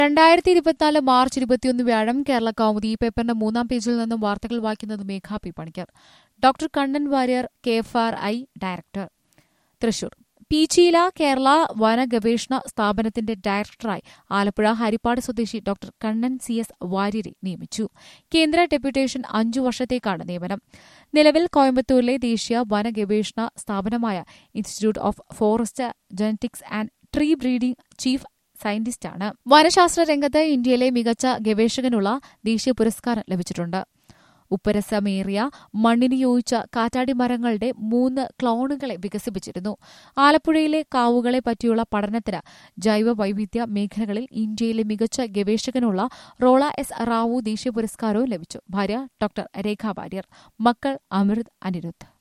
രണ്ടായിരത്തി ഇരുപത്തിനാല് മാർച്ച് ഇരുപത്തിയൊന്ന് വ്യാഴം കേരള കൗമുദി ഈ പേപ്പറിന്റെ മൂന്നാം പേജിൽ നിന്നും വാർത്തകൾ വായിക്കുന്നത് Megha P Panicker doctor Kannan Warrier K F R I director Thrissur പീച്ചിയില കേരള വന ഗവേഷണ സ്ഥാപനത്തിന്റെ ഡയറക്ടറായി ആലപ്പുഴ ഹരിപ്പാട് സ്വദേശി ഡോക്ടർ കണ്ണൻ സി എസ് വാര്യരെ നിയമിച്ചു കേന്ദ്ര ഡെപ്യൂട്ടേഷൻ അഞ്ചു വർഷത്തേക്കാണ് നിയമനം നിലവിൽ കോയമ്പത്തൂരിലെ ദേശീയ വന ഗവേഷണ സ്ഥാപനമായ institute of forest genetics and tree breeding chief സയന്റിസ്റ്റാണ് വനശാസ്ത്ര രംഗത്ത് ഇന്ത്യയിലെ മികച്ച ഗവേഷകനുള്ള ദേശീയ പുരസ്കാരം ലഭിച്ചിട്ടുണ്ട് ഉപ്പരസമേറിയ മണ്ണിന് യോജിച്ച കാറ്റാടി മരങ്ങളുടെ മൂന്ന് ക്ലോണുകളെ വികസിപ്പിച്ചിരുന്നു ആലപ്പുഴയിലെ കാവുകളെ പറ്റിയുള്ള പഠനത്തിന് ജൈവ വൈവിധ്യ മേഖലകളിൽ ഇന്ത്യയിലെ മികച്ച ഗവേഷകനുള്ള റോള എസ് റാവു ദേശീയ പുരസ്കാരവും ലഭിച്ചു ഭാര്യ ഡോക്ടർ രേഖ വാര്യർ മക്കൾ അമൃത് അനിരുദ്ധ്